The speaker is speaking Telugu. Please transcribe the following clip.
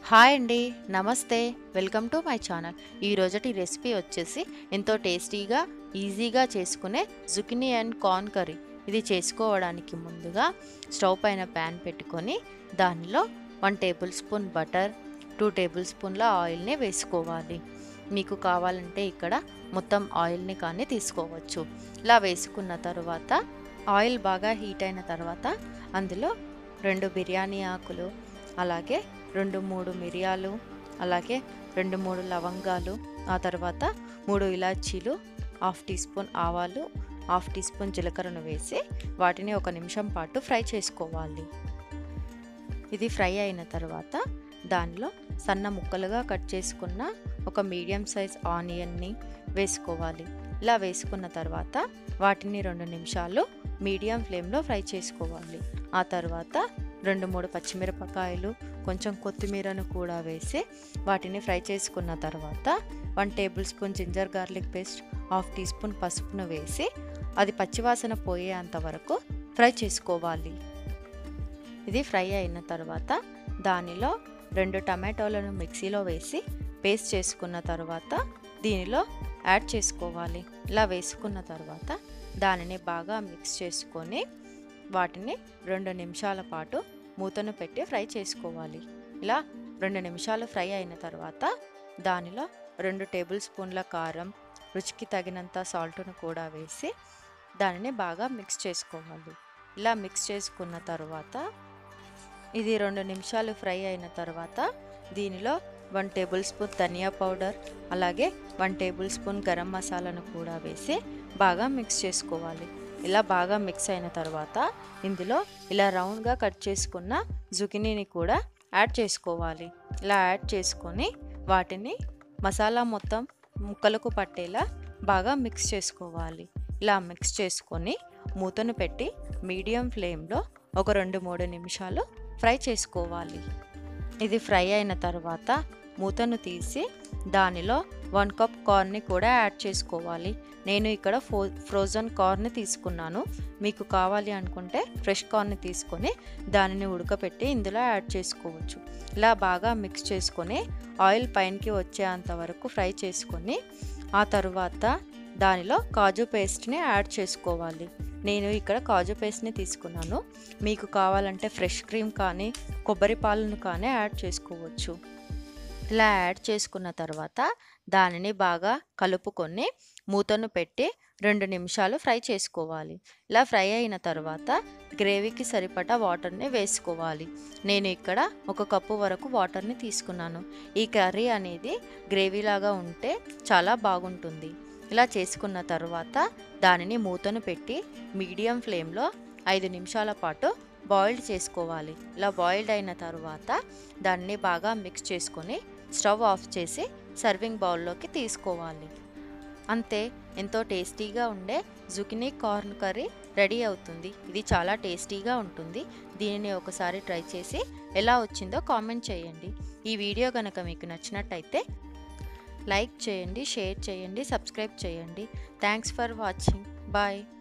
హాయ్ అండి నమస్తే వెల్కమ్ టు మై ఛానల్ ఈ రోజటి రెసిపీ వచ్చేసి ఎంతో టేస్టీగా ఈజీగా చేసుకునే జుకినీ అండ్ కార్న్ కర్రీ ఇది చేసుకోవడానికి ముందుగా స్టవ్ పైన ప్యాన్ పెట్టుకొని దానిలో one tablespoon butter two table స్పూన్ల ఆయిల్ని వేసుకోవాలి మీకు కావాలంటే ఇక్కడ మొత్తం ఆయిల్ని కానీ తీసుకోవచ్చు ఇలా వేసుకున్న తర్వాత ఆయిల్ బాగా హీట్ అయిన తర్వాత అందులో రెండు బిర్యానీ ఆకులు అలాగే రెండు మూడు మిరియాలు అలాగే రెండు మూడు లవంగాలు ఆ తర్వాత మూడు ఇలాచీలు హాఫ్ టీ స్పూన్ ఆవాలు హాఫ్ టీ స్పూన్ జీలకర్రను వేసి వాటిని ఒక నిమిషం పాటు ఫ్రై చేసుకోవాలి ఇది ఫ్రై అయిన తర్వాత దానిలో సన్న ముక్కలుగా కట్ చేసుకున్న ఒక మీడియం సైజ్ ఆనియన్ని వేసుకోవాలి ఇలా వేసుకున్న తర్వాత వాటిని రెండు నిమిషాలు మీడియం ఫ్లేమ్లో ఫ్రై చేసుకోవాలి ఆ తర్వాత రెండు మూడు పచ్చిమిరపకాయలు కొంచెం కొత్తిమీరను కూడా వేసి వాటిని ఫ్రై చేసుకున్న తర్వాత one tablespoon ginger garlic paste half teaspoon పసుపును వేసి అది పచ్చివాసన పోయేంత వరకు ఫ్రై చేసుకోవాలి ఇది ఫ్రై అయిన తర్వాత దానిలో రెండు టమాటోలను మిక్సీలో వేసి పేస్ట్ చేసుకున్న తర్వాత దీనిలో యాడ్ చేసుకోవాలి ఇలా వేసుకున్న తర్వాత దానిని బాగా మిక్స్ చేసుకొని వాటిని రెండు నిమిషాల పాటు మూతను పెట్టి ఫ్రై చేసుకోవాలి ఇలా రెండు నిమిషాలు ఫ్రై అయిన తర్వాత దానిలో రెండు టేబుల్ స్పూన్ల కారం రుచికి తగినంత సాల్ట్ను కూడా వేసి దానిని బాగా మిక్స్ చేసుకోవాలి ఇలా మిక్స్ చేసుకున్న తర్వాత ఇది రెండు నిమిషాలు ఫ్రై అయిన తర్వాత దీనిలో వన్ టేబుల్ స్పూన్ ధనియా పౌడర్ అలాగే వన్ టేబుల్ స్పూన్ గరం మసాలాను కూడా వేసి బాగా మిక్స్ చేసుకోవాలి ఇలా బాగా మిక్స్ అయిన తర్వాత ఇందులో ఇలా రౌండ్గా కట్ చేసుకున్న జుకినీని కూడా యాడ్ చేసుకోవాలి ఇలా యాడ్ చేసుకొని వాటిని మసాలా మొత్తం ముక్కలకు పట్టేలా బాగా మిక్స్ చేసుకోవాలి ఇలా మిక్స్ చేసుకొని మూతను పెట్టి మీడియం ఫ్లేమ్లో ఒక రెండు మూడు నిమిషాలు ఫ్రై చేసుకోవాలి ఇది ఫ్రై అయిన తర్వాత మూతను తీసి దానిలో వన్ కప్ కార్న్ని కూడా యాడ్ చేసుకోవాలి నేను ఇక్కడ ఫో ఫ్రోజన్ కార్న్ తీసుకున్నాను మీకు కావాలి అనుకుంటే ఫ్రెష్ కార్న్ తీసుకొని దానిని ఉడకపెట్టి ఇందులో యాడ్ చేసుకోవచ్చు ఇలా బాగా మిక్స్ చేసుకొని ఆయిల్ పైనకి వచ్చేంత వరకు ఫ్రై చేసుకొని ఆ తర్వాత దానిలో కాజు పేస్ట్ని యాడ్ చేసుకోవాలి నేను ఇక్కడ కాజు పేస్ట్ని తీసుకున్నాను మీకు కావాలంటే ఫ్రెష్ క్రీమ్ కానీ కొబ్బరి పాలను కానీ యాడ్ చేసుకోవచ్చు ఇలా యాడ్ చేసుకున్న తర్వాత దానిని బాగా కలుపుకొని మూతను పెట్టి రెండు నిమిషాలు ఫ్రై చేసుకోవాలి ఇలా ఫ్రై అయిన తర్వాత గ్రేవీకి సరిపడా వాటర్ని వేసుకోవాలి నేను ఇక్కడ ఒక కప్పు వరకు వాటర్ని తీసుకున్నాను ఈ కర్రీ అనేది గ్రేవీలాగా ఉంటే చాలా బాగుంటుంది ఇలా చేసుకున్న తర్వాత దానిని మూతను పెట్టి మీడియం ఫ్లేమ్లో ఐదు నిమిషాల పాటు బాయిల్డ్ చేసుకోవాలి ఇలా బాయిల్డ్ అయిన తర్వాత దాన్ని బాగా మిక్స్ చేసుకొని స్టవ్ ఆఫ్ చేసి సర్వింగ్ బౌల్లోకి తీసుకోవాలి అంతే ఎంతో టేస్టీగా ఉండే జుకినీ కార్న్ కర్రీ రెడీ అవుతుంది ఇది చాలా టేస్టీగా ఉంటుంది దీనిని ఒకసారి ట్రై చేసి ఎలా వచ్చిందో కామెంట్ చేయండి ఈ వీడియో కనుక మీకు నచ్చినట్టయితే లైక్ చేయండి షేర్ చేయండి సబ్స్క్రైబ్ చేయండి థ్యాంక్స్ ఫర్ వాచింగ్ బాయ్